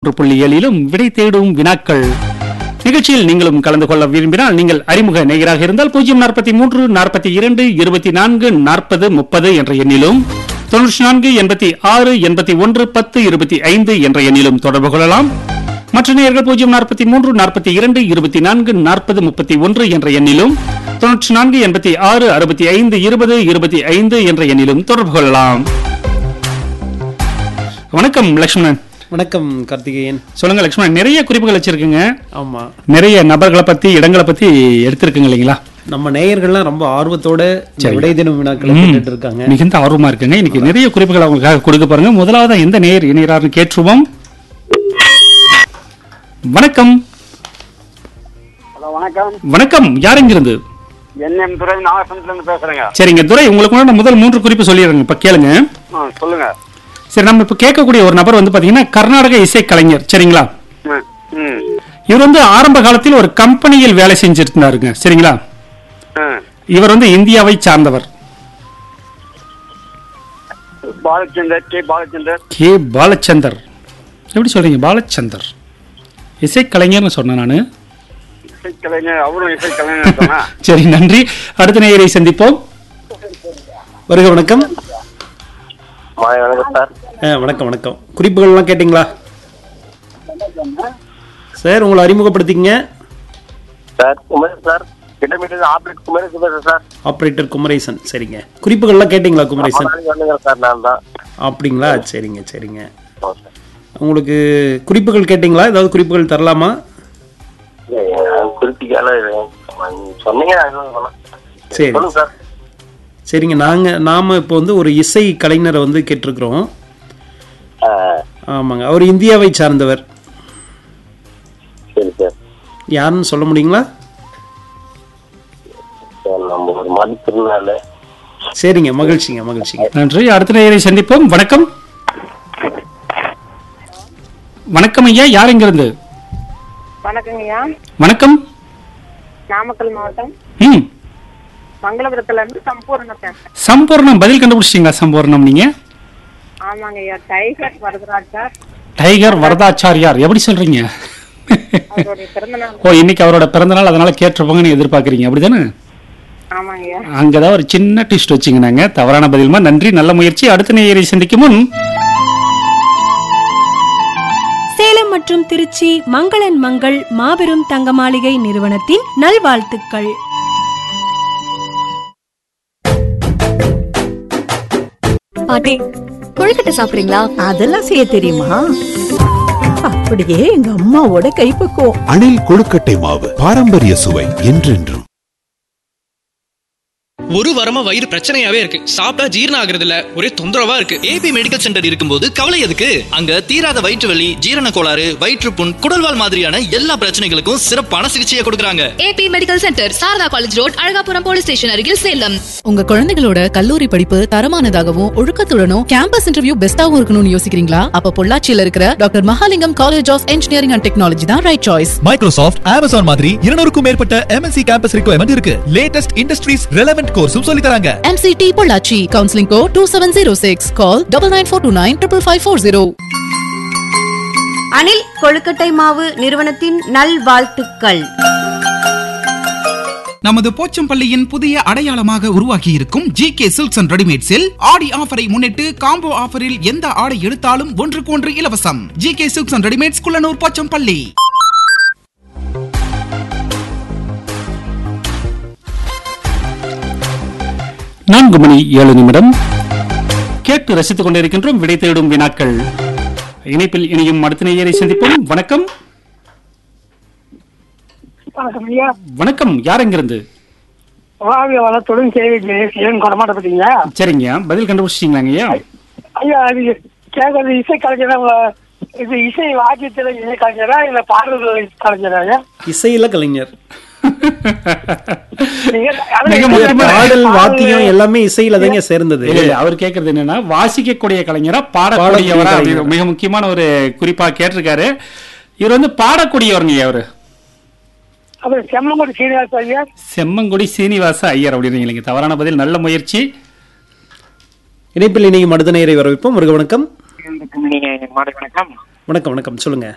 மூன்று புள்ளி ஏழிலும் விடை தேடும் வினாக்கள் நிகழ்ச்சியில் நீங்களும் கலந்து கொள்ள விரும்பினால் நீங்கள் அறிமுக நேயராக இருந்தால் பூஜ்ஜியம் நாற்பத்தி மூன்று நாற்பத்தி இரண்டு இருபத்தி நான்கு நாற்பது முப்பது என்ற எண்ணிலும் தொன்னூற்றி நான்கு எண்பத்தி ஆறு எண்பத்தி ஒன்று பத்து இருபத்தி ஐந்து என்ற எண்ணிலும் தொடர்பு கொள்ளலாம் மற்ற நேயர்கள் பூஜ்ஜியம் நாற்பத்தி மூன்று நாற்பத்தி இரண்டு இருபத்தி நான்கு நாற்பது முப்பத்தி ஒன்று என்ற எண்ணிலும் தொன்னூற்றி நான்கு எண்பத்தி ஆறு அறுபத்தி ஐந்து இருபது இருபத்தி ஐந்து என்ற எண்ணிலும் தொடர்பு கொள்ளலாம் வணக்கம் லக்ஷ்மணன் வணக்கம் கார்த்திகேயன் சொல்லுங்க லக்ஷ்மணன் நிறைய குறிப்புகள் வச்சிருக்குங்க ஆமா நிறைய நபர்களை பத்தி இடங்களை பத்தி எடுத்திருக்குங்க இல்லைங்களா நம்ம நேயர்கள்லாம் ரொம்ப ஆர்வத்தோட இந்த சரி. விடை தினம் வினாக்களை ம். கேட்டுட்டு இருக்காங்க மிகுந்த ஆர்வமா இருக்குங்க இன்னைக்கு நிறைய குறிப்புகள் அவங்களுக்காக கொடுக்க பாருங்க முதலாவது எந்த நேயர் இணையறாருன்னு கேட்டுருவோம் வணக்கம் ஹலோ வணக்கம் வணக்கம் யார் இங்கிருந்து என்எம் துறை நாகசனத்துல இருந்து பேசுறேங்க சரிங்க துரை உங்களுக்கு முன்னாடி நான் முதல் மூன்று குறிப்பு சொல்லிடுறேங்க இப்ப கேளுங்க ஆ சொல்லுங்க சரி நம்ம இப்ப கேட்கக்கூடிய ஒரு நபர் வந்து பாத்தீங்கன்னா கர்நாடக இசை கலைஞர் சரிங்களா ம், ம் இவர் வந்து ஆரம்ப காலத்தில் ஒரு கம்பெனியில் வேலை செஞ்சிட்டு இருந்தாருங்க சரிங்களா ம். இவர் வந்து இந்தியாவை சார்ந்தவர் பாலச்சந்தர் கே பாலச்சந்தர் கே பாலச்சந்தர் எப்படி சொல்றீங்க பாலச்சந்தர் இசை கலைஞர்னு சொன்னேன் நான் இசைக்கலைஞர் அவரும் இசைக்கலைஞர் தானா சரி நன்றி அடுத்த நேயரை சந்திப்போம் வருக வணக்கம் வணக்கம் சார் ஆ, வணக்கம் வணக்கம் குறிப்புகள்லாம் கேட்டிங்களா சார் உங்களை அறிமுகப்படுத்திக்கங்க சார் குமரேஷ் சார் கிட்டமீட்டர் ஆப்ரேட் குமரேஷ் பேசுறேன் சார் ஆபரேட்டர் குமரேசன் சரிங்க குறிப்புகள்லாம் கேட்டிங்களா குமரேசன் நாளைக்கு வந்துங்க சார் நான் தான் அப்படிங்களா சரிங்க சரிங்க ஆ, சார். உங்களுக்கு குறிப்புகள் கேட்டிங்களா ஏதாவது குறிப்புகள் தரலாமா ஏய், குறிப்பிக்கால இது. சொன்னீங்க நான் எதுவும் பண்ணேன். சரி. சொல்லுங்க சார் சரிங்க நாங்க நாம இப்போ வந்து ஒரு இசை கலைஞரை வந்து கேட்டிருக்கிறோம் ஆ, ஆமாங்க அவர் இந்தியாவை சார்ந்தவர் சரி சார் யாருன்னு சொல்ல முடியுங்களா சார் நம்ம ஒரு மதிப்பிருந்தால சரிங்க மகிழ்ச்சிங்க மகிழ்ச்சிங்க நன்றி அடுத்த நேயரை சந்திப்போம் வணக்கம் வணக்கம் ஐயா யார் இங்கிருந்து வணக்கங்கய்யா வணக்கம் நாமக்கல் மாவட்டம் ம் மங்களபுரத்துல இருந்து சம்பூர்ண பேசுறேன் சம்பூர்ணம் பதில் கண்டுபிடிச்சிட்டீங்களா சம்பூர்ணம் நீங்க ஆமாங்கய்யா tiger Varadaraj sir tiger Varadachariyar எப்படி சொல்றீங்க அவருடைய பிறந்த நாள் ஓ இன்னைக்கு அவரோட பிறந்தநாள் அதனால கேட்டிருப்பாங்கன்னு எதிர்பார்க்கறீங்க அப்படிதானே ஆமாங்கய்யா அங்கதான் ஒரு சின்ன ட்விஸ்ட் வச்சுங்க நாங்க தவறான பதிலுமா நன்றி நல்ல முயற்சி அடுத்த நேயரை சந்திக்கும் முன் சேலம் மற்றும் திருச்சி மங்களன் மங்கள் மாபெரும் தங்க மாளிகை நிறுவனத்தின் நல்வாழ்த்துக்கள் பாட்டி கொழுக்கட்டை சாப்பிடுறீங்களா அதெல்லாம் செய்ய தெரியுமா அப்படியே எங்க அம்மாவோட கைப்பக்குவம் அணில் கொழுக்கட்டை மாவு பாரம்பரிய சுவை என்றென்றும் ஒரு வாரமா வயிறு பிரச்சனையாவே இருக்கு சாப்பிட்டா ஜீரணம் ஆகுறது இல்ல ஒரே தொந்தரவா இருக்கு ஏபி மெடிக்கல் சென்டர் இருக்கும்போது கவலை எதுக்கு அங்க தீராத வயிற்று வலி ஜீரண கோளாறு வயிற்றுப்புண் குடல்வால் மாதிரியான எல்லா பிரச்சனைகளுக்கும் சிறப்பான சிகிச்சையை கொடுக்கறாங்க AB medical centre Saradha college road Azhagapuram police station அருகில் சேலம் உங்க குழந்தைகளோட கல்லூரி படிப்பு தரமானதாகவும் ஒழுக்கத்துடனும் கேம்பஸ் இன்டர்வியூ பெஸ்டாவும் இருக்கணும்னு யோசிக்கிறீங்களா அப்ப பொள்ளாச்சியில இருக்கிற doctor Mahalingam college of engineering and technology தான் ரைட் சாய்ஸ் மைக்ரோசாஃப்ட் அமேசான் மாதிரி இருநூறுக்கும் மேற்பட்ட எம்என்சி கேம்பஸ் ரிக்வயர்மெண்ட் இருக்கு லேட்டஸ்ட் இண்டஸ்ட்ரீஸ் ரெலவென்ட் கோர்ஸும் சொல்லி தராங்க MCT பொள்ளாச்சி கவுன்சிலிங் கோ two seven zero six call double nine four two nine triple five four zero Anil கொழுக்கட்டை மாவு நிறுவனத்தின் நல்வாழ்த்துக்கள் நமது போச்சம்பள்ளியின் புதிய அடையாளமாக உருவாகி இருக்கும் ஜி கே சில்க்ஸ் அண்ட் ரெடிமேட்ஸில் ஆடி ஆஃபரை முன்னிட்டு காம்போ ஆஃபரில் எந்த ஆடை எடுத்தாலும் ஒன்றுக்கு ஒன்று இலவசம் G K silks and readymades Kullanur Pochampalli நான்கு மணி ஏழு நிமிடம் கேட்டு ரசித்துக் கொண்டிருக்கின்றோம் விடை தேடும் வினாக்கள் இணைப்பில் இனியும் அடுத்த நேயரை சந்திப்போம் வணக்கம் வணக்கம் ஐயா வணக்கம் யார் எங்கிருந்து வாழ்க வளத்துடன் சேவை ஜெயசீலன் கொடமாட்டப்பட்டீங்க சரிங்க பதில் கண்டுபிடிச்சிட்டீங்களாங்க ஐயா ஐயா அது கேட்கறது இசை கலைஞரா உங்க- இது இசை வாக்கியத்துல இசை கலைஞரா இல்ல பாடல்கள் கலைஞரா ஐயா இசையில கலைஞர் நீங்க அதான் மிக என்ன முக்கியமான பாடல் பாடல் வாத்தியம் எல்லாமே இசையில தாங்க சேர்ந்தது இல்ல, இல்ல, அவர் கேக்குறது என்னன்னா வாசிக்கக்கூடிய கலைஞரா பாடக்கூடியவரா பாடக்கூடிய அப்படி கலைஞர். மிக முக்கியமான ஒரு குறிப்பா கேட்டிருக்காரு இவர் வந்து பாடக்கூடியவருங்க அவரு அப்புறம் செம்மங்குடி சீனிவாச ஐயா செம்மங்குடி சீனிவாச ஐயர் அப்படின்றீங்க தவறான பதில் நல்ல முயற்சி இணைப்பில் இணையும் அடுத்த நேரை வரவேற்போம் வருக வணக்கம் மாலை வணக்கம் வணக்கம் வணக்கம் சொல்லுங்க